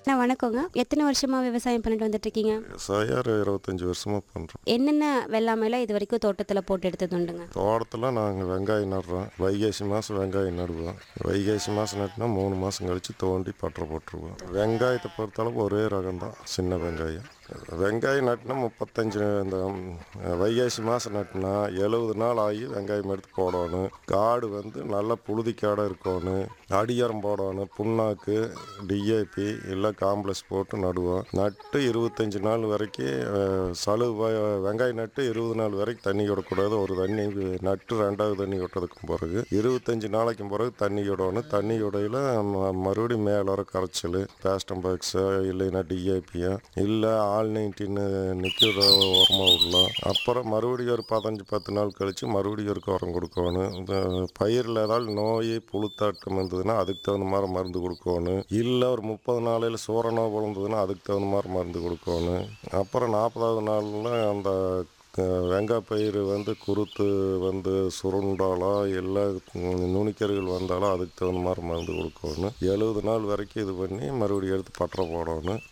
அண்ணா வணக்கங்க எத்தனை வருஷமா விவசாயம் பண்ணிட்டு வந்துட்டு இருக்கீங்க விவசாயம் இருபத்தஞ்சி வருஷமாக பண்ணுறோம் என்னென்ன வெள்ளாமையில இது வரைக்கும் தோட்டத்தில் போட்டு எடுத்தது உண்டுங்க தோட்டத்தில் நாங்கள் வெங்காயம் நடுறோம் வைகாசி மாதம் வெங்காயம் நடுவோம் வைகாசி மாதம் நட்டுனா மூணு மாதம் கழித்து தோண்டி பட்டரை போட்டுருவோம் வெங்காயத்தை பொறுத்தளவு ஒரே ரகம் தான் சின்ன வெங்காயம் வெங்காயம் நட்டினா முப்பத்தஞ்சு இந்த ம், வைகாசி மாதம் நட்டினா எழுபது நாள் ஆகி வெங்காயம் எடுத்து போடணும் காடு வந்து நல்லா புழுதி காடாக இருக்கணும் அடியாரம் போடணும் புண்ணாக்கு டிஏபி இல்லை காம்ப்ளெக்ஸ் போட்டு நடுவோம் நட்டு இருபத்தஞ்சி நாள் வரைக்கும் அஹ், சலு வ- வெங்காயம் நட்டு இருபது நாள் வரைக்கும் தண்ணி விடக்கூடாது ஒரு தண்ணி நட்டு ரெண்டாவது தண்ணி விட்டதுக்கு பிறகு இருபத்தஞ்சி நாளைக்கு பிறகு தண்ணி விடணும் தண்ணி விடையில் மறுபடியும் மேலே வர கரைச்சல் பேஸ்டம் பாக்ஸு இல்லைன்னா டிஏபியா இல்லை ஆல் நைன்டீன் நிற்கிற உரமாக விடலாம் அப்புறம் மறுபடியும் ஒரு பதினஞ்சு பத்து நாள் கழித்து மறுபடியும் ஒரு உரம் கொடுக்கணும் இந்த பயிரில் ஏதாவது நோய் புழுத்தாட்டம் இருந்ததுன்னா அதுக்கு தகுந்த மாதிரி மருந்து கொடுக்கணும் இல்லை ஒரு முப்பது நாளையில் சூரணோ விழுந்ததுன்னா அதுக்கு தகுந்த மாதிரி மருந்து கொடுக்கணும் அப்புறம் நாற்பதாவது நாளில் அந்த அஹ், வெங்காய பயிர் வந்து குருத்து வந்து சுருண்டாலோ இல்லை நுனிக்கருகள் வந்தாலும் அதுக்கு தகுந்த மாதிரி மருந்து கொடுக்கணும் எழுபது நாள் வரைக்கும் இது பண்ணி மறுபடியும் எடுத்து பட்டரை போடணும்